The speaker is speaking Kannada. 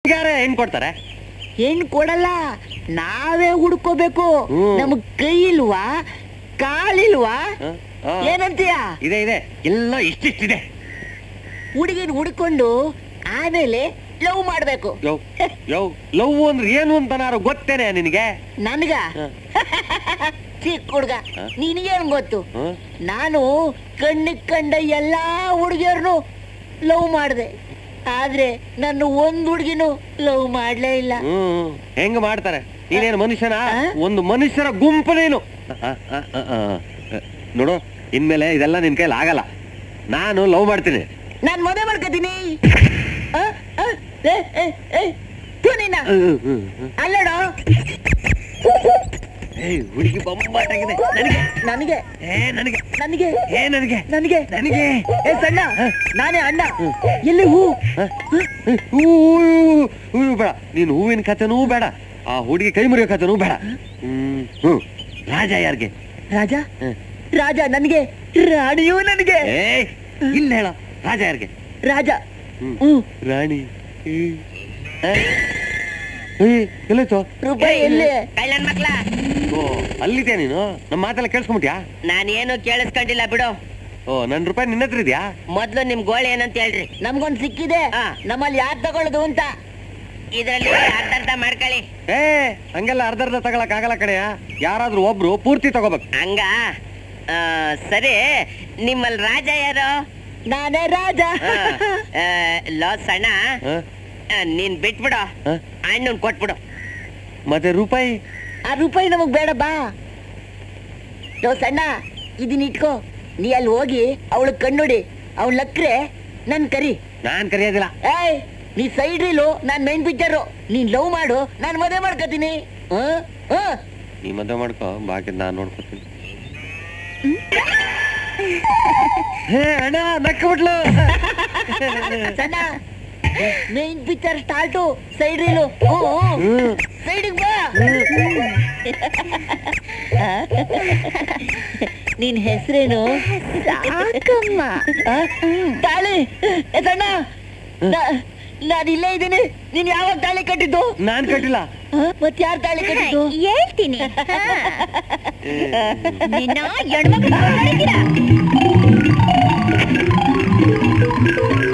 ಯಾರೇ ಹೆಣ್ ಕೊಡ್ತಾರೆ ಹೆಣ್ ಕೊಡಲ್ಲ ನಾವೇ ಹುಡ್ಕೋಬೇಕು ಹ್ಮ್. ನಮಗ್ ಕೈ ಇಲ್ವಾ ಕಾಲಿಲ್ವಾ ಹ? ಆ, ಏನಂತೀಯ ಇದೆ ಇದೆ ಎಲ್ಲ ಇಷ್ಟಿಷ್ಟಿದೆ ಹುಡುಗಿನ ಹುಡ್ಕೊಂಡು ಆಮೇಲೆ ಲವ್ ಮಾಡ್ಬೇಕು ಯೋ ಯೋ ಲವ್ ಅಂದ್ರೆ ಏನು ಅಂತ ನಾನು ಗೊತ್ತೇನೆ ನಿನಗೆ ನನ್ಗ ಹ. ಚಿಕ್ಕ ಹುಡ್ಗ ಹ? ನಿನಗೇನ್ ಗೊತ್ತು ಹ? ನಾನು ಕಣ್ಣಿಗೆ ಕಂಡ ಎಲ್ಲಾ ಹುಡುಗಿಯರ್ನು ಲವ್ ಮಾಡ್ದೆ ಆದ್ರೆ ನನ್ನ ಒಂದ್ ಹುಡುಗಿನೂ ಲವ್ ಮಾಡ್ಲೇ ಇಲ್ಲ ಹ್ಮ್ ಹೆಂಗ್ ಮಾಡ್ತಾರೆ ನೀನೇನು ಮನುಷ್ಯನ ಆ? ಒಂದು ಮನುಷ್ಯರ ಗುಂಪು ನೀನು ಆ, ಆ, ಆ, ಆ. ನೋಡು ಇನ್ಮೇಲೆ ಇದೆಲ್ಲ ನಿನ್ ಕೈಲಿ ಆಗಲ್ಲ ನಾನು ಲವ್ ಮಾಡ್ತೀನಿ ನಾನ್ ಮದುವೆ ಮಾಡ್ಕೋತೀನಿ ಆ? ಆ? ಏ, ಏ, ಏ, ಥು ನಿನ್ನ. ಅಲ್ಲಡೋ ಏಯ್ ಹುಡುಗಿ ಬೊಂಬಾಟಾಗಿದೆ ನನಗೆ ನನಗೆ ಏ ನನಗೆ ನನಗೆ ಏ ನನಗೆ ನನಗೆ ನನಗೆ ಏ ಸಣ್ಣ ನಾನೇ ಅಣ್ಣ ಎಲ್ಲಿ ಹೂ ಹ? ಹೂ, ಹೂ ಬೇಡ ನೀನು ಹೂವಿನ ಕಥೆನೂ ಬೇಡ ಆ ಹುಡುಗಿ ಕೈ ಮುರಿಯೋ ಕಥೆನೂ ಬೇಡ ಹ್ಮ್ ಹ್ಮ್ ರಾಜ ಯಾರಿಗೆ ರಾಜ ಹ್ಮ್. ರಾಜ ನನಗೆ ರಾಣಿಯೂ ನನಗೆ ಏ ಇಲ್ಲ ಹೇಳ ರಾಜ ಯಾರಿಗೆ ರಾಜ ಹ್ಮ್. ಹ್ಮ್ ರಾಣಿ ಹ್ಮ್. ಹ? ಏಯ್, ಎಲ್ಲೋಯ್ತು ರೂಪಾಯಿ ಎಲ್ಲಿ ಕಳ್ಳನ್ ಮಕ್ಳ ಓ ಅಲ್ಲಿದ್ಯಾ ನೀನು ನಮ್ಮ ಮಾತೆಲ್ಲ ಕೇಳಿಸ್ಕೊಂಬಿಟ್ಯಾ ನಾನೇನು ಕೇಳಿಸ್ಕೊಂಡಿಲ್ಲ ಬಿಡು ಓ ನನ್ ರೂಪಾಯಿ ನಿನ್ನ ಹತ್ರ ಇದ್ಯಾ ಮೊದ್ಲು ನಿಮ್ ಗೋಳು ಏನಂತ ಹೇಳ್ರಿ ನಮ್ಗೊಂದ್ ಸಿಕ್ಕಿದೆ ಆ. ನಮ್ಮಲ್ಲಿ ಯಾರ್ ತಗೊಳ್ಳೋದು ಅಂತ ಇದ್ರಲ್ಲಿ ಅರ್ಧ ಅರ್ಧ ಮಾಡ್ಕೊಳ್ಳಿ ಏ ಹಂಗೆಲ್ಲ ಅರ್ಧ ಅರ್ಧ ತಗೊಳಕ್ ಆಗಲ್ಲ ಕಣಯ್ಯ ಯಾರಾದ್ರೂ ಒಬ್ರು ಪೂರ್ತಿ ತಗೋಬೇಕು ಹಂಗ ಆ, ಸರಿ ನಿಮ್ಮಲ್ಲಿ ರಾಜ ಯಾರು ನಾನೇ ರಾಜ ಆ, ಆ, ಲೋ ಸಣ್ಣ ಹ? ಆ, ನೀನ್ ಬಿಟ್ಬಿಡು ಹ? ಅಣ್ಣನ್ ಕೊಟ್ಬಿಡು ಮತ್ತೆ ರೂಪಾಯಿ ಆ ರೂಪಾಯಿ ನಮಗ್ ಬೇಡ ಬಾ ಲೋ ಸಣ್ಣ ಇದನ್ನ ಇಟ್ಕೋ ನೀ ಅಲ್ಲಿ ಹೋಗಿ ಅವಳು ಕಣ್ಣೊಡಿ ಅವಳು ಲಕ್ರೆ ನನ್ ಕರಿ ನಾನ್ ಕರೆಯೋದಿಲ್ಲ ಏಯ್ ನೀ ಸೈಡ್ ರೀಲು ನಾನ್ ಮೈನ್ ಪಿಕ್ಚರು ನೀನ್ ಲವ್ ಮಾಡು ನಾನ್ ಮದುವೆ ಮಾಡ್ಕೋತೀನಿ ಹ ಹ ನೀ ಮದುವೆ ಮಾಡ್ಕೋ ಬಾಕಿ ನಾನ್ ನೋಡ್ಕೊತೀನಿ ಹೇ ಅಣ್ಣ ನಕ್ಕಬಿಟ್ಲು ಸಣ್ಣ main picture start side reel ಹ್ಮ್. ಸೈಡಿಗೆ ಬಾ ನಿನ್ ಹೆಸರೇನು ಸಾಕಮ್ಮ ತಾಳಿ ಏ ಸಣ್ಣ ನಾ- ನಾನ್ ಇಲ್ಲೇ ಇದ್ದೀನಿ ನೀನ್ ಯಾವಾಗ ತಾಳಿ ಕಟ್ಟಿದ್ದು ನಾನ್ ಕಟ್ಟಿಲ್ಲ ಮತ್ ಯಾರ್ ತಾಳಿ ಕಟ್ಟಿದ್ದು ಹೇಳ್ತೀನಿ ಹಾ. ನಿನ್ನ ಹೆಣ್ಮಕ್ಳು ಕೊಂಡೊಯ್ತೀರಾ?